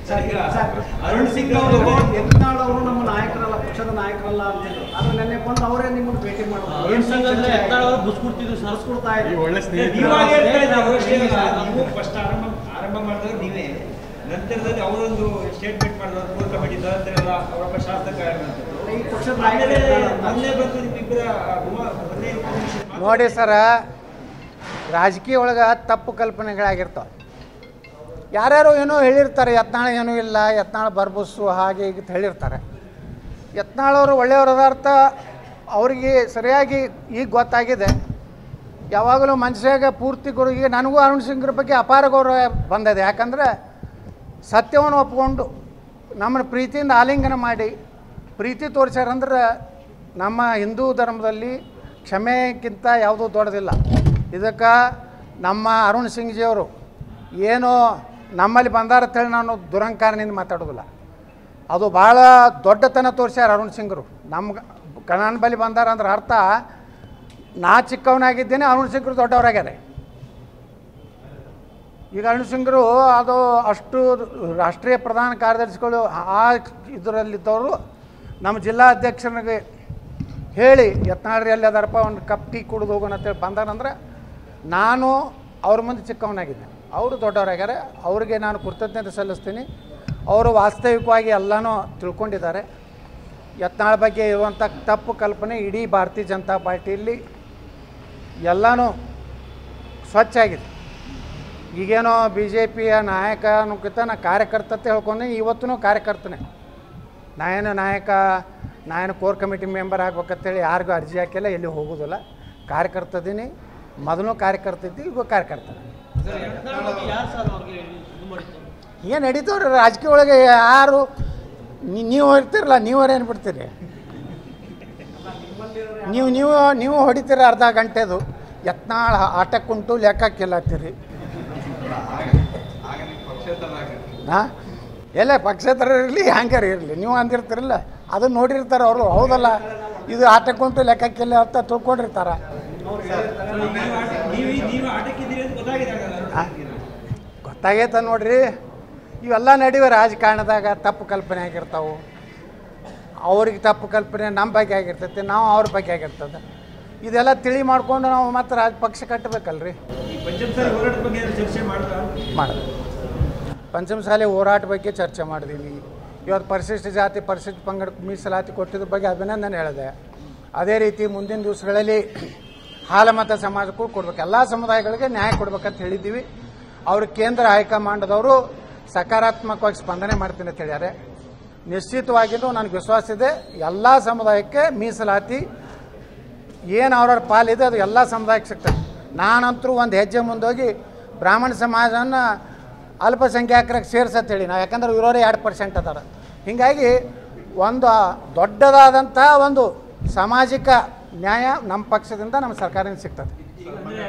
ಈಗ ಸರ್, ಅರುಣ್ ಸಿಂಗ್ ಅವರು ಯತ್ನಾಳ್ ಅವರು ನಮ್ಮ ನಾಯಕರಲ್ಲ ಪಕ್ಷದ ನಾಯಕರಲ್ಲ ಅಂತ ಹೇಳಿ ಆದ್ರೆ ನೆನ್ನೆ ಬಂದು ಅವರೇ ನಿಮ್ಮನ್ನು ಭೇಟಿ ಮಾಡೋದು ಅರುಣ್ ಸಿಂಗ್ ಅಂದ್ರೆ ಎತ್ತಾಳ್ ಅವರು ಬುಸ್ ಕೊಡ್ತಿದ್ರು ಸರ್ ಕೊಡ್ತಾ ಇದ್ರು ಒಳ್ಳೆ ಸ್ನೇಹಿತ ನೀವಾಗ ಹೇಳ್ತಾ ಇದ್ದ ಅವರಷ್ಟೇ ಅಲ್ಲ, ನೀವು ಫಸ್ಟ್ ಆರಂಭ ಆರಂಭ ಮಾಡಿದಾಗ ನೀವೇ ನಂತರದಲ್ಲಿ ಅವರೊಂದು ಸ್ಟೇಟ್ಮೆಂಟ್ ಮಾಡಿದ್ರು ಕೋರ್ ಕಮಿಟಿ ಸದಸ್ಯರೆಲ್ಲ ಅವರೊಬ್ಬ ಶಾಸಕ ಅನ್ನುವಂಥದ್ದು. ಈ ಪಕ್ಷದ ನಾಯಕರು ಆಮೇಲೆ ಯತ್ನಾಳ್ ಅಂತ. ಮೊನ್ನೆ ಬಂದು ನಿಮ್ಮಿಬ್ಬರ ಗುಮ- ಮೊನ್ನೆ information ಮಾತ್ರ- ನೋಡಿ ಸರ ರಾಜಕೀಯ ಒಳಗೆ ತಪ್ಪು ಕಲ್ಪನೆಗಳಾಗಿರ್ತಾವೆ ಯಾರ್ಯಾರೋ ಏನೋ ಹೇಳಿರ್ತಾರೆ ಯತ್ನಾಳ ಏನೂ ಇಲ್ಲ ಯತ್ನಾಳ ಬರ್ಬಸ್ಸು ಹಾಗೆ ಹೀಗೆ ಅಂತ ಹೇಳಿರ್ತಾರೆ ಯತ್ನಾಳವರು ಒಳ್ಳೆಯವ್ರ ಅದಾರ್ಥ ಅವರಿಗೆ ಸರಿಯಾಗಿ ಈಗ ಗೊತ್ತಾಗಿದೆ ಯಾವಾಗಲೂ ಮನುಷ್ಯಾಗ ಪೂರ್ತಿ ಗುರು ಈಗ ನನಗೂ ಅರುಣ್ ಸಿಂಗ್ರ ಬಗ್ಗೆ ಅಪಾರ ಗೌರವ ಬಂದಿದೆ ಯಾಕಂದರೆ ಸತ್ಯವನ್ನು ಒಪ್ಕೊಂಡು ನಮ್ಮನ್ನು ಪ್ರೀತಿಯಿಂದ ಆಲಿಂಗನ ಮಾಡಿ ಪ್ರೀತಿ ತೋರಿಸ್ಯಾರಂದ್ರೆ ನಮ್ಮ ಹಿಂದೂ ಧರ್ಮದಲ್ಲಿ ಕ್ಷಮೆಗಿಂತ ಯಾವುದೂ ದೊಡ್ಡದಿಲ್ಲ ಇದಕ್ಕೆ ನಮ್ಮ ಅರುಣ್ ಸಿಂಗ್ಜಿಯವರು ಏನೋ ನಮ್ಮಲ್ಲಿ ಬಂದಾರ ಅಂತೇಳಿ ನಾನು ದುರಂಕಾರನಿಂದ ಮಾತಾಡೋದಿಲ್ಲ ಅದು ಭಾಳ ದೊಡ್ಡತನ ತೋರಿಸ್ಯಾರ ಅರುಣ್ ಸಿಂಗ್ರು ನಮ್ಮ ಕಣನ ಬಳಿ ಬಂದಾರ ಅಂದ್ರೆ ಅರ್ಥ ನಾ ಚಿಕ್ಕವನಾಗಿದ್ದೇನೆ ಅರುಣ್ ಸಿಂಗ್ರು ದೊಡ್ಡವರಾಗ್ಯಾರೆ ಈಗ ಅರುಣ್ ಸಿಂಗ್ರು ಅದು ಅಷ್ಟು ರಾಷ್ಟ್ರೀಯ ಪ್ರಧಾನ ಕಾರ್ಯದರ್ಶಿಗಳು ಆ ಇದರಲ್ಲಿದ್ದವರು ನಮ್ಮ ಜಿಲ್ಲಾ ಅಧ್ಯಕ್ಷನಿಗೆ ಹೇಳಿ ಯತ್ನಾಳ್ರಿ ಎಲ್ಲಿ ಅದಾರಪ್ಪ ಒಂದು ಕಪ್ ಟೀ ಕುಡಿದು ಹೋಗೋಣ ಅಂತೇಳಿ ಬಂದಾರಂದ್ರೆ ನಾನು ಅವ್ರ ಮುಂದೆ ಚಿಕ್ಕವನಾಗಿದ್ದೆ ಅವರು ದೊಡ್ಡವರಾಗ್ಯಾರ ಅವ್ರಿಗೆ ನಾನು ಕೃತಜ್ಞತೆ ಸಲ್ಲಿಸ್ತೀನಿ ಅವರು ವಾಸ್ತವಿಕವಾಗಿ ಎಲ್ಲನೂ ತಿಳ್ಕೊಂಡಿದ್ದಾರೆ ಯತ್ನಾಳ್ ಬಗ್ಗೆ ಇರುವಂಥ ತಪ್ಪು ಕಲ್ಪನೆ ಇಡೀ ಭಾರತೀಯ ಜನತಾ ಪಾರ್ಟಿಯಲ್ಲಿ ಎಲ್ಲನೂ ಸ್ವಚ್ಛ ಆಗಿದೆ ಈಗೇನೋ ಬಿ ಜೆ ಪಿಯ ನಾಯಕ ಅನ್ನೋಕ್ಕಿಂತ ನಾ ಕಾರ್ಯಕರ್ತತೆ ಹೇಳ್ಕೊಂಡು ಇವತ್ತೂ ಕಾರ್ಯಕರ್ತನೇ ನಾಯೇನು ನಾಯಕ ನಾಯೇನು ಕೋರ್ ಕಮಿಟಿ ಮೆಂಬರ್ ಆಗ್ಬೇಕಂತೇಳಿ ಯಾರಿಗೂ ಅರ್ಜಿ ಹಾಕಿಲ್ಲ ಎಲ್ಲಿ ಹೋಗೋದಿಲ್ಲ ಕಾರ್ಯಕರ್ತದೀನಿ ಮೊದಲು ಕಾರ್ಯಕರ್ತ ಇದ್ದಿ ಈಗ ಕಾರ್ಯಕರ್ತ ಯಾರು ಸರ್ ಅವ್ರಿಗೆ ಇದು ಮಾಡಿದ್ದು ಏನು ನಡೀತವ್ರಿ ರಾಜಕೀಯ ಒಳಗೆ ಯಾರು ನೀ- ನೀವು ಹೊಡಿತಿರಲ್ಲ ನೀವು ಏನು ಬಿಡ್ತೀರಿ ನೀವು ನೀವು ನೀವು ಹೊಡಿತೀರ ಅರ್ಧ ಗಂಟೆದು ಯತ್ನಾಳ ಆಟಕ್ಕುಂಟು ಲೆಕ್ಕಕ್ಕಿಲ್ಲತ್ತೀರಿ ಹಾಂ ಎಲ್ಲ ಪಕ್ಷೇತರ ಇರಲಿ ಹ್ಯಾಂಗಾರ ಇರಲಿ ನೀವು ಅಂದಿರ್ತಿರಲ್ಲ ಅದನ್ನ ನೋಡಿರ್ತಾರೆ ಅವರು ಹೌದಲ್ಲ ಇದು ಆಟಕ್ಕುಂಟು ಲೆಕ್ಕಕ್ಕಿಲ್ಲ ಅಂತ ತಿಳ್ಕೊಂಡಿರ್ತಾರ ನೀವು ನೀವು ಆಟಕ್ಕಿದ್ದೀರಿ ಅಂತ ಗೊತ್ತಾಗಿದೆ ಹಾಗಾದ್ರೆ ಅರುಣ್ ಹಾ? ಸಿಂಗ್ಗೆ. ಗೊತ್ತಾಗೈತ ನೋಡ್ರಿ ಇವೆಲ್ಲ ನಡುವೆ ರಾಜಕಾರಣದಾಗ ತಪ್ಪು ಕಲ್ಪನೆ ಆಗಿರ್ತಾವೆ ಅವ್ರಿಗೆ ತಪ್ಪು ಕಲ್ಪನೆ ನಮ್ಮ ಬಗ್ಗೆ ಆಗಿರ್ತೈತಿ ನಾವು ಅವ್ರ ಬಗ್ಗೆ ಆಗಿರ್ತದೆ ಇದೆಲ್ಲ ತಿಳಿ ಮಾಡ್ಕೊಂಡು ನಾವು ಮತ್ತೆ ರಾಜ ಪಕ್ಷ ಕಟ್ಟಬೇಕಲ್ರಿ ಈ ಪಂಚಮಸಾಲಿ ಹೋರಾಟದ ಬಗ್ಗೆ ಏನಾದ್ರು ಚರ್ಚೆ ಮಾಡ್ತಾ ಮಾಡೋದು ಪಂಚಮಸಾಲಿ ಹೋರಾಟ ಬಗ್ಗೆ ಚರ್ಚೆ ಮಾಡಿದೀವಿ ಇವತ್ತು ಪರಿಶಿಷ್ಟ ಜಾತಿ ಪರಿಶಿಷ್ಟ ಪಂಗಡ ಮೀಸಲಾತಿ ಕೊಟ್ಟಿದ್ರ ಬಗ್ಗೆ ಅಭಿನಂದನೆ ಹೇಳಿದೆ ಅದೇ ರೀತಿ ಮುಂದಿನ ದಿವಸಗಳಲ್ಲಿ ಹಾಲಮತ ಸಮಾಜಕ್ಕೂ ಕೊಡ್ಬೇಕು ಎಲ್ಲ ಸಮುದಾಯಗಳಿಗೆ ನ್ಯಾಯ ಕೊಡ್ಬೇಕಂತ ಹೇಳಿದ್ದೀವಿ ಅವರು ಕೇಂದ್ರ ಹೈಕಮಾಂಡ್ದವರು ಸಕಾರಾತ್ಮಕವಾಗಿ ಸ್ಪಂದನೆ ಮಾಡ್ತೀನಿ ಅಂತ ಹೇಳ್ಯಾರೆ ನಿಶ್ಚಿತವಾಗಿಯೂ ನನಗೆ ವಿಶ್ವಾಸ ಇದೆ ಎಲ್ಲ ಸಮುದಾಯಕ್ಕೆ ಮೀಸಲಾತಿ ಏನು ಅವ್ರವ್ರ ಪಾಲಿದೆ ಅದು ಎಲ್ಲ ಸಮುದಾಯಕ್ಕೆ ಸಿಗ್ತದೆ ನಾನಂತರೂ ಒಂದು ಹೆಜ್ಜೆ ಮುಂದೋಗಿ ಬ್ರಾಹ್ಮಣ ಸಮಾಜನ ಅಲ್ಪಸಂಖ್ಯಾತರಿಗೆ ಸೇರ್ಸತ್ ಹೇಳಿ ನಾವು ಯಾಕಂದ್ರೆ ಇರೋರೇ ಎರಡು ಪರ್ಸೆಂಟ್ ಅದಾರ ಹೀಗಾಗಿ ಒಂದು ದೊಡ್ಡದಾದಂಥ ಒಂದು ಸಾಮಾಜಿಕ ನ್ಯಾಯ ನಮ್ಮ ಪಕ್ಷದಿಂದ ನಮ್ಮ ಸರ್ಕಾರದಿಂದ ಸಿಗ್ತದೆ